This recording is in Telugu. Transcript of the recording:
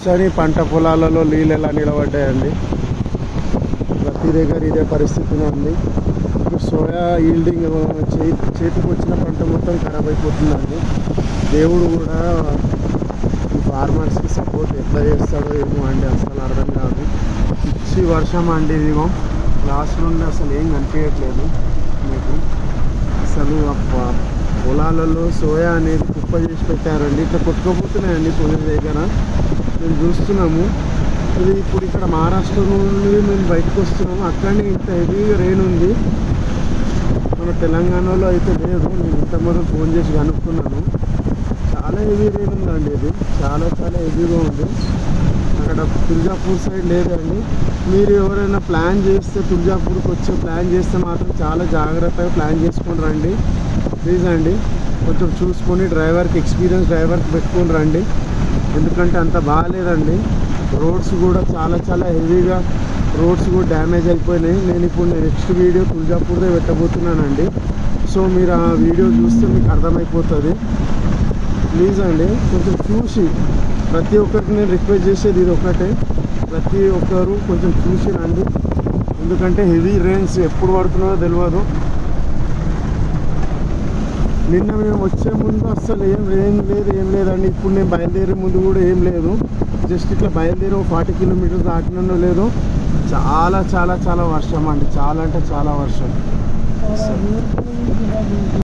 పచ్చని పంట పొలాలలో నీళ్ళు ఎలా నిలబడ్డాయండి ప్రతి దగ్గర ఇదే పరిస్థితి ఉంది ఇప్పుడు సోయా ఈల్డింగ్ చేతి చేతికి వచ్చిన పంట మొత్తం ఖరాబ్ అయిపోతుందండి దేవుడు కూడా ఈ ఫార్మర్స్కి సపోర్ట్ ఎట్లా చేస్తాడో ఏమో అండి అసలు అర్థం కాదు పిచ్చి వర్షం అండి ఇదిగో క్లాస్ నుండి అసలు ఏం కనిపించట్లేదు మీకు అసలు ఆ ప- పొలాలలో సోయా అనేది కుప్ప చేసి పెట్టారండి ఇట్లా కొట్టుకోపోతున్నాయండి కొన్ని దగ్గర మేము చూస్తున్నాము ఇది ఇప్పుడు ఇక్కడ మహారాష్ట్ర నుండి మేము బయటకు వస్తున్నాము అక్కడనే ఇంత హెవీగా రెయిన్ ఉంది మన తెలంగాణలో అయితే లేదు నేను ఇంతమంది ఫోన్ చేసి కనుక్కున్నాను చాలా హెవీ రెయిన్ ఉందండి ఇది చాలా చాలా హెవీగా ఉంది అక్కడ తుల్జాపూర్ సైడ్ లేదండి మీరు ఎవరైనా ప్లాన్ చేస్తే తుల్జాపూర్కి వచ్చే ప్లాన్ చేస్తే మాత్రం చాలా జాగ్రత్తగా ప్లాన్ చేసుకొని రండి ప్లీజ్ అండి కొంచెం చూసుకొని డ్రైవర్కి ఎక్స్పీరియన్స్ డ్రైవర్కి పెట్టుకొని రండి ఎందుకంటే అంత బాగాలేదండి రోడ్స్ కూడా చాలా చాలా హెవీగా రోడ్స్ కూడా డ్యామేజ్ అయిపోయినాయి నేను ఇప్పుడు నెక్స్ట్ వీడియో తుల్జాపూర్దే పెట్టబోతున్నానండి సో మీరు ఆ వీడియో చూస్తే మీకు అర్థమైపోతుంది ప్లీజ్ అండి కొంచెం చూసి ప్రతి ఒక్కరికి నేను రిక్వెస్ట్ చేసేది ఇది ఒకటే ప్రతి ఒక్కరు కొంచెం చూసి రండి ఎందుకంటే హెవీ రెయిన్స్ ఎప్పుడు పడుతున్నాయో తెలియదు నిన్న మేము వచ్చే ముందు అస్సలు ఏం రెయిన్ లేదు ఏం లేదండి ఇప్పుడు నేను బయలుదేరే ముందు కూడా ఏం లేదు జస్ట్ ఇట్లా బయలుదేరి ఒక ఫార్టీ కిలోమీటర్స్ దాటినో లేదు చాలా చాలా చాలా వర్షం అండి చాలా అంటే చాలా వర్షం